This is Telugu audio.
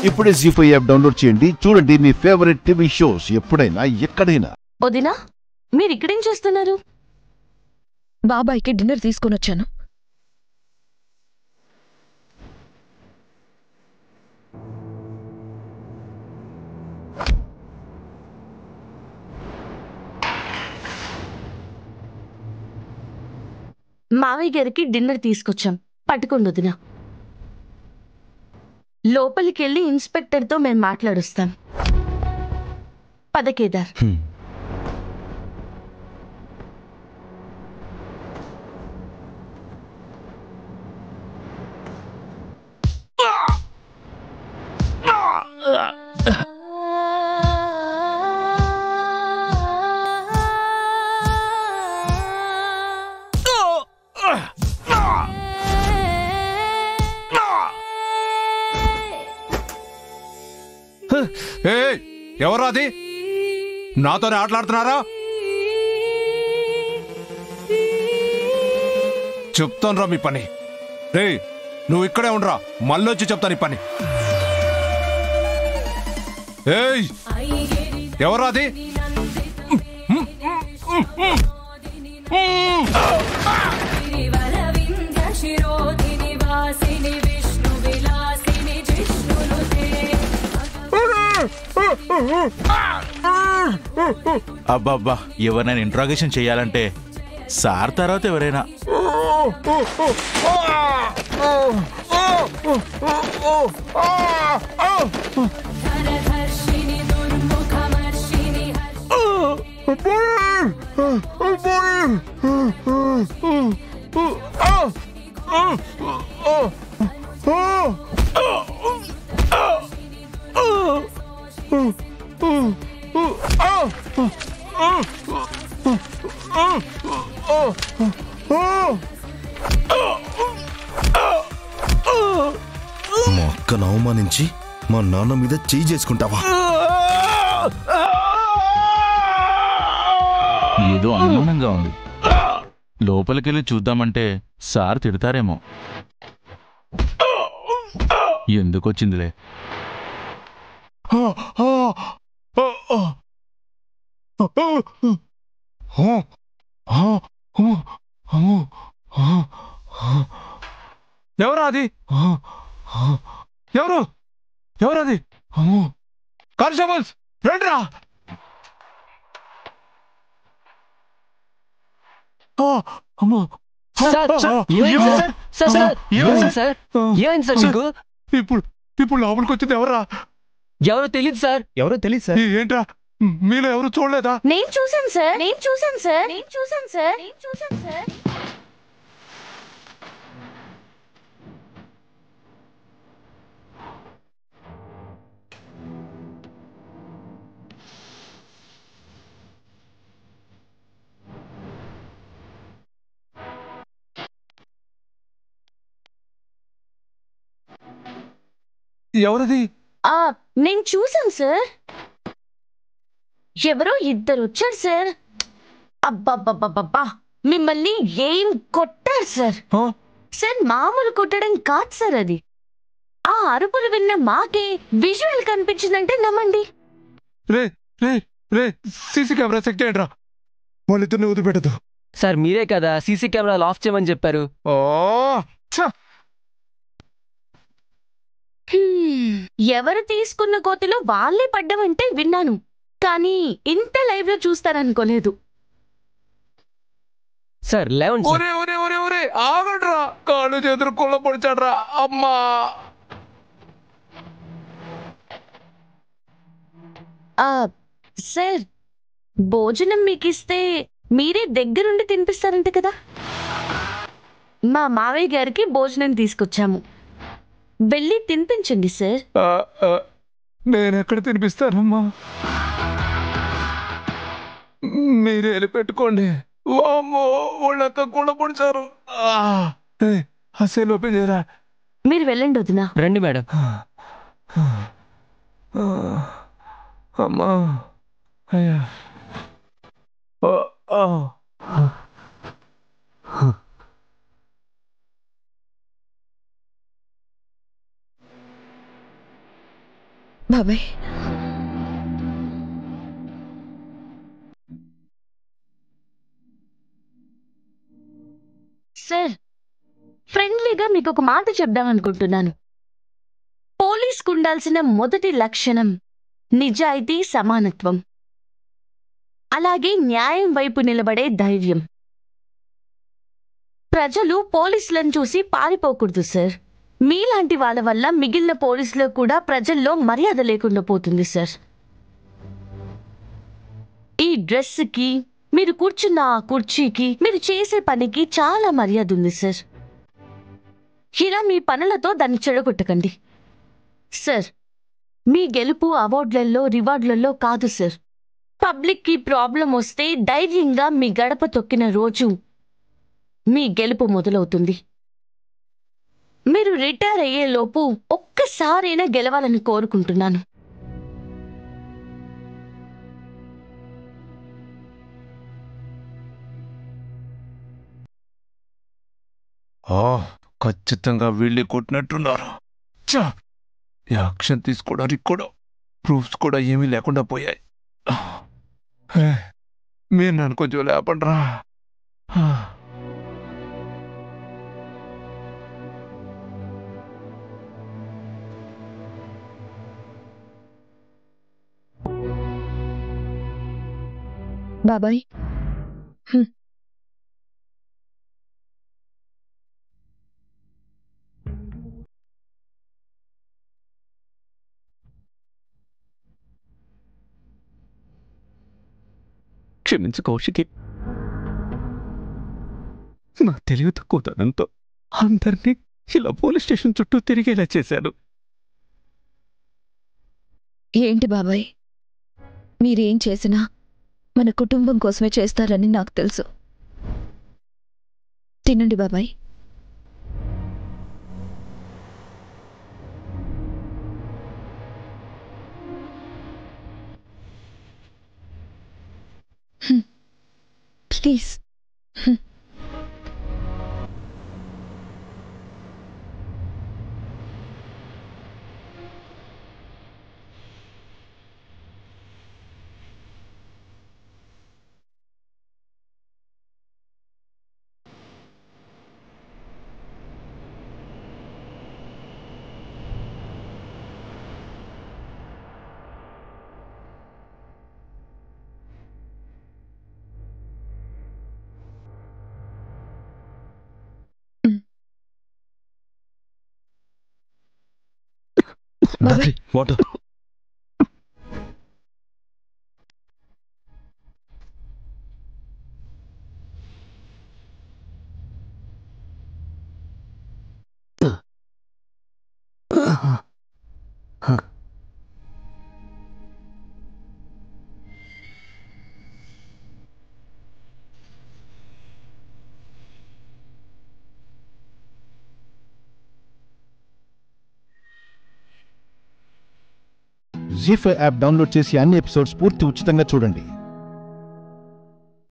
ఇప్పుడే జీ ఫైవ్ యాప్ డౌన్లోడ్ చేయండి చూడండి మీ ఫేవరెట్ టీవీ షోస్ ఎప్పుడైనా ఎక్కడైనా వదినా మీరు ఇక్కడేం చేస్తున్నారు బాబాయ్కి డిన్నర్ తీసుకొని వచ్చాను మావయ్య గారికి డిన్నర్ తీసుకొచ్చాం పట్టుకోండి వదినా లోపలికి వెళ్ళి ఇన్స్పెక్టర్తో మేము మాట్లాడుస్తాం పద కేదార్ ఏ ఎవరు అది నాతోనే ఆటలాడుతున్నారా చెప్తాను రా మీ పని రే నువ్వు ఇక్కడే ఉండరా మళ్ళొచ్చి చెప్తాను ఈ పని ఏయ్ ఎవరు అది గిరివరవిందశిరోధిని వాసిని విష్ణు విలాసిని జిష్ణునుతే అబ్బబ్బా ఎవరైనా ఇంట్రాగేషన్ చేయాలంటే సార్ తర్వాత ఎవరైనా ధరధర్షిని దుర్ముఖమర్షిని మా అక్కను అవమానించి మా నాన్న మీద చేయి చేసుకుంటావా ఏదో అనుమానంగా ఉంది లోపలికెళ్ళి చూద్దామంటే సార్ తిడతారేమో ఎందుకొచ్చిందిలే ఎవరు అది ఎవరు ఎవరు అది కానిస్టేబుల్స్ రండిరా ఆ, అమ్మో సార్ సార్ ఏమైంది సార్ సార్ సార్ ఏమైంది సార్ ఏమైంది సార్ మీకు ఇప్పుడు ఇప్పుడు లోపలికి వచ్చింది ఎవరా ఎవరో తెలియదు సార్ ఎవరో తెలియదు సార్ ఈ ఏంట్రా మీలో ఎవరు చూడలేదా నేను చూసాను సార్ నేను చూసాను సార్ నేను చూసాను సార్ నేను చూసాను సార్ ఎవరది ఆ, నేను చూసాను సార్ ఎవరో ఇద్దరు వచ్చారు సార్ అబ్బబ్బబ్బబ్బా మిమ్మల్ని ఏం కొట్టారు సార్ ఆ? సార్ మామూలు కొట్టడం కాదు సార్ అది ఆ అరుపులు విన్న మాకే విజువల్ కనిపించిందంటే నమ్మండి రే రే రే సీసీ కెమెరా చెక్ చేయండి రా వాళ్ళిద్దరిని వదిలిపెట్టదు సార్ మీరే కదా సీసీ కెమెరాలు ఆఫ్ చేయమని చెప్పారు ఓ ఛ! హ్మ్, ఎవరు తీసుకున్న కోతిలో వాళ్ళే పడ్డమంటే విన్నాను కానీ ఇంత లైవ్ లో చూస్తారనుకోలేదు సార్ లేవండి సార్ ఒరే ఒరే ఒరే ఒరే ఆగడ్రా కాళ్ళు చేతులు కుళ్ళ పొడిచాడ్రా అమ్మా ఆ సార్ భోజనం మీకు ఇస్తే మీరే దగ్గరుండి తినిపిస్తారంట కదా మా మావయ్య గారికి భోజనం తీసుకొచ్చాము వెళ్ళి తినిపించండి సార్ ఆ, ఆ, నేను ఎక్కడ తినిపిస్తానమ్మా మీరే వెళ్ళి పెట్టుకోండి వామ్మో వాళ్ళంతా కుళ్ళ పొడిచారు ఆ, ఏయ్, ఆ సెల్ ఓపెన్ చేయరా మీరు వెళ్ళండి వదినా రండి మేడం అమ్మా అయ్యా ఓ, ఓ. బాబాయ్ సార్ ఫ్రెండ్లీగా మీకు ఒక మాట చెప్దామనుకుంటున్నాను పోలీస్కు ఉండాల్సిన మొదటి లక్షణం నిజాయితీ సమానత్వం అలాగే న్యాయం వైపు నిలబడే ధైర్యం ప్రజలు పోలీసులను చూసి పారిపోకూడదు సార్ మీలాంటి వాళ్ళ వల్ల మిగిలిన పోలీసులకు కూడా ప్రజల్లో మర్యాద లేకుండా పోతుంది సార్ ఈ డ్రెస్కి మీరు కూర్చున్న ఆ కుర్చీకి మీరు చేసే పనికి చాలా మర్యాద ఉంది సార్ ఇలా మీ పనులతో దాన్ని చెడగొట్టకండి సార్ మీ గెలుపు అవార్డులలో రివార్డులలో కాదు సార్ పబ్లిక్కి ప్రాబ్లం వస్తే ధైర్యంగా మీ గడప తొక్కిన రోజు మీ గెలుపు మొదలవుతుంది మీరు రిటైర్ అయ్యేలోపు ఒక్కసారైనా గెలవాలని కోరుకుంటున్నాను ఆ, ఖచ్చితంగా వీళ్ళే కొట్టినట్టున్నారు చా యాక్షన్ తీసుకోవడానికి కూడా ప్రూఫ్స్ కూడా ఏమీ లేకుండా పోయాయి హే, మీరు నన్ను కొంచెం లేపండ్రా ఆ. బాబాయ్ క్షమించు కౌశికి నా తెలివి తక్కువతనంతో అందరినీ ఇలా పోలీస్ స్టేషన్ చుట్టూ తిరిగేలా చేశాను ఏంటి బాబాయ్ మీరేం చేసినా మన కుటుంబం కోసమే చేస్తారని నాకు తెలుసు తినండి బాబాయ్ హ్మ్. ప్లీజ్ హ్మ్. బాబాయ్ water ZEE five app download చేసి అన్ని ఎపిసోడ్స్ పూర్తి ఉచితంగా చూడండి